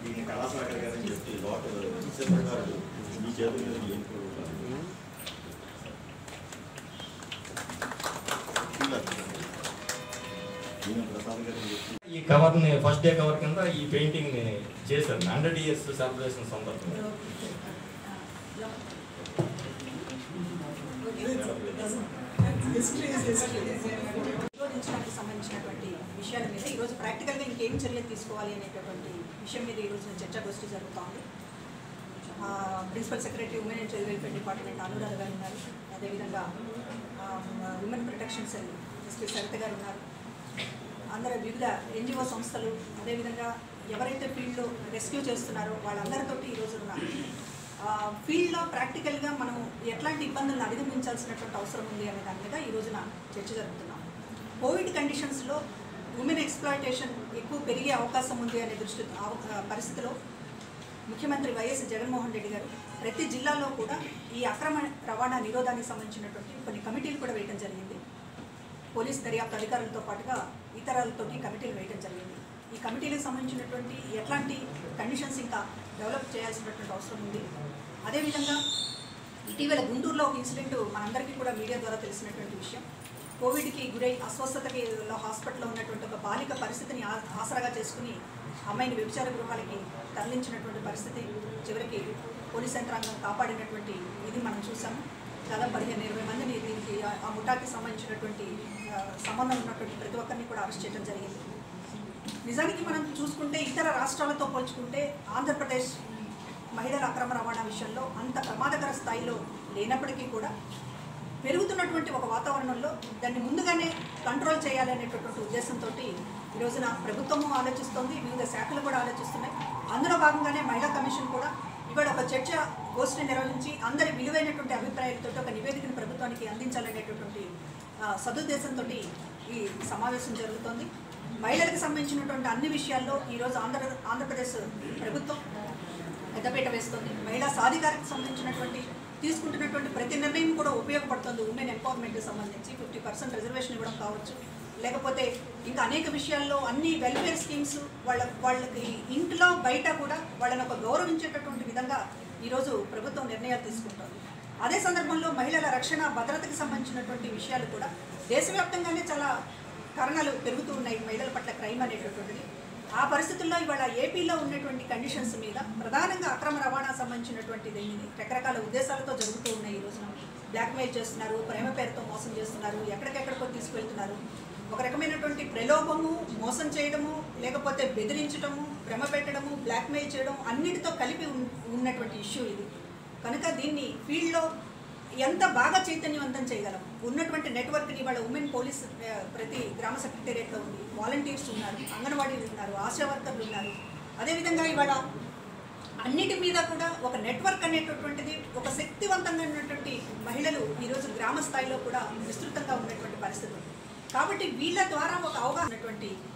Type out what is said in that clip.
దీన్ని కళాశాఖర్ గారు అని చెప్పి డాక్టర్ జితేంద్ర గారు మీ చేతుల మీద ఏం ఈయన ప్రసాద్ గారు అని చెప్పి ఈ కవర్ ని ఫస్ట్ డే కవర్ కింద ఈ పెయింటింగ్ ని చేశారు హండ్రెడ్ ఇయర్స్ సెలబ్రేషన్ సందర్భంగా నిరోధించడానికి సంబంధించినటువంటి విషయాల మీద ఈరోజు ప్రాక్టికల్గా ఇంకేం చర్యలు తీసుకోవాలి అనేటటువంటి విషయం మీద ఈ రోజున చర్చాగోష్ఠి జరుగుతోంది ఆ, principal secretary women and child welfare department Anuradha garu ఉన్నారు అదేవిధంగా ఆ, women protection cell SP Saritha garu ఉన్నారు అందరూ వివిధ ఎన్జిఓ సంస్థలు అదేవిధంగా ఎవరైతే ఫీల్డ్లో రెస్క్యూ చేస్తున్నారో వాళ్ళందరితోటి ఈరోజు ఉన్నారు ఆ, ఫీల్డ్లో ప్రాక్టికల్గా మనం ఎట్లాంటి ఇబ్బందులను అధిగమించాల్సినటువంటి అవసరం ఉంది అనే దాని మీద ఈ రోజున చర్చ జరుపుతున్నాం కోవిడ్ కండిషన్స్లో ఉమెన్ ఎక్స్ప్లాయిటేషన్ ఎక్కువ పెరిగే అవకాశం ఉంది అనే దృష్టి అవ- ఆ, పరిస్థితిలో ముఖ్యమంత్రి వైఎస్ జగన్మోహన్ రెడ్డి గారు ప్రతి జిల్లాలో కూడా ఈ అక్రమ రవాణా నిరోధానికి సంబంధించినటువంటి కొన్ని కమిటీలు కూడా వేయడం జరిగింది పోలీస్ దర్యాప్తు అధికారులతో పాటుగా ఇతరులతోటి కమిటీలు వేయడం జరిగింది ఈ కమిటీలకు సంబంధించినటువంటి ఎట్లాంటి కండిషన్స్ ఇంకా డెవలప్ చేయాల్సినటువంటి అవసరం ఉంది అదేవిధంగా ఇటీవల గుంటూరులో ఒక ఇన్సిడెంట్ మనందరికీ కూడా మీడియా ద్వారా తెలిసినటువంటి విషయం కోవిడ్కి గురై అస్వస్థతకి లో హాస్పిటల్లో ఉన్నటువంటి ఒక బాలిక పరిస్థితిని ఆ- ఆసరాగా చేసుకుని అమ్మాయిని వ్యభిచార గృహాలకి తరలించినటువంటి పరిస్థితి చివరికి పోలీస్ యంత్రాంగం కాపాడినటువంటి ఇది మనం చూసాము దాదాపు పదిహేను ఇరవై మందిని దీనికి ఆ- ఆ ముఠాకి సంబంధించినటువంటి ఆ, సంబంధం ఉన్నటువంటి ప్రతి ఒక్కరిని కూడా అరెస్ట్ చేయడం జరిగింది నిజానికి మనం చూసుకుంటే ఇతర రాష్ట్రాలతో పోల్చుకుంటే ఆంధ్రప్రదేశ్ మహిళల అక్రమ రవాణా విషయంలో అంత ప్రమాదకర స్థాయిలో లేనప్పటికీ కూడా పెరుగుతున్నటువంటి ఒక వాతావరణంలో దాన్ని ముందుగానే కంట్రోల్ చేయాలనేటటువంటి ఉద్దేశంతో ఈ రోజున ప్రభుత్వము ఆలోచిస్తోంది వివిధ శాఖలు కూడా ఆలోచిస్తున్నాయి అందులో భాగంగానే మహిళా కమిషన్ కూడా ఇవాళ ఒక చర్చ గోష్ఠి నిర్వహించి అందరి విలువైనటువంటి అభిప్రాయాలతో ఒక నివేదికను ప్రభుత్వానికి అందించాలనేటటువంటి ఆ, సదుద్దేశంతో ఈ సమావేశం జరుగుతోంది మహిళలకు సంబంధించినటువంటి అన్ని విషయాల్లో ఈరోజు ఆంధ్ర ఆంధ్రప్రదేశ్ ప్రభుత్వం పెద్దపీట వేస్తుంది మహిళా సాధికారికి సంబంధించినటువంటి తీసుకుంటున్నటువంటి ప్రతి నిర్ణయం కూడా ఉపయోగపడుతుంది ఉమెన్ ఎంపవర్మెంట్కి సంబంధించి ఫిఫ్టీ పర్సెంట్ రిజర్వేషన్ ఇవ్వడం కావచ్చు లేకపోతే ఇంకా అనేక విషయాల్లో అన్ని వెల్ఫేర్ స్కీమ్స్ వాళ్ళ వాళ్ళకి ఇంట్లో బయట కూడా వాళ్ళని ఒక గౌరవించేటటువంటి విధంగా ఈరోజు ప్రభుత్వం నిర్ణయాలు తీసుకుంటుంది అదే సందర్భంలో మహిళల రక్షణ భద్రతకి సంబంధించినటువంటి విషయాలు కూడా దేశవ్యాప్తంగానే చాలా కారణాలు పెరుగుతూ ఉన్నాయి మహిళల పట్ల క్రైమ్ అనేటటువంటిది ఆ పరిస్థితుల్లో ఇవాళ ఏపీలో ఉన్నటువంటి కండిషన్స్ మీద ప్రధానంగా అక్రమ రవాణా సంబంధించినటువంటి దీనిని రకరకాల ఉద్దేశాలతో జరుగుతూ ఉన్నాయి ఈ రోజున బ్లాక్మెయిల్ చేస్తున్నారు ప్రేమ పేరుతో మోసం చేస్తున్నారు ఎక్కడికెక్కడికో తీసుకువెళ్తున్నారు ఒక రకమైనటువంటి ప్రలోభము మోసం చేయడము లేకపోతే బెదిరించడము భ్రమ పెట్టడము బ్లాక్మెయిల్ చేయడం అన్నిటితో కలిపి ఉన్- ఉన్నటువంటి ఇష్యూ ఇది కనుక దీన్ని ఫీల్డ్లో ఎంత బాగా చైతన్యవంతం చేయగలం ఉన్నటువంటి నెట్వర్క్ని వాళ్ళ ఉమెన్ పోలీస్ ఆ, ప్రతి గ్రామ సెక్రటేరియట్లో ఉంది వాలంటీర్స్ ఉన్నారు అంగన్వాడీలు ఉన్నారు ఆశా వర్కర్లు ఉన్నారు అదేవిధంగా ఇవాళ అన్నిటి మీద కూడా ఒక నెట్వర్క్ అనేటటువంటిది ఒక శక్తివంతంగా ఉన్నటువంటి మహిళలు ఈరోజు గ్రామ స్థాయిలో కూడా విస్తృతంగా ఉన్నటువంటి పరిస్థితి ఉంది కాబట్టి వీళ్ళ ద్వారా ఒక అవగాహన ఉన్నటువంటి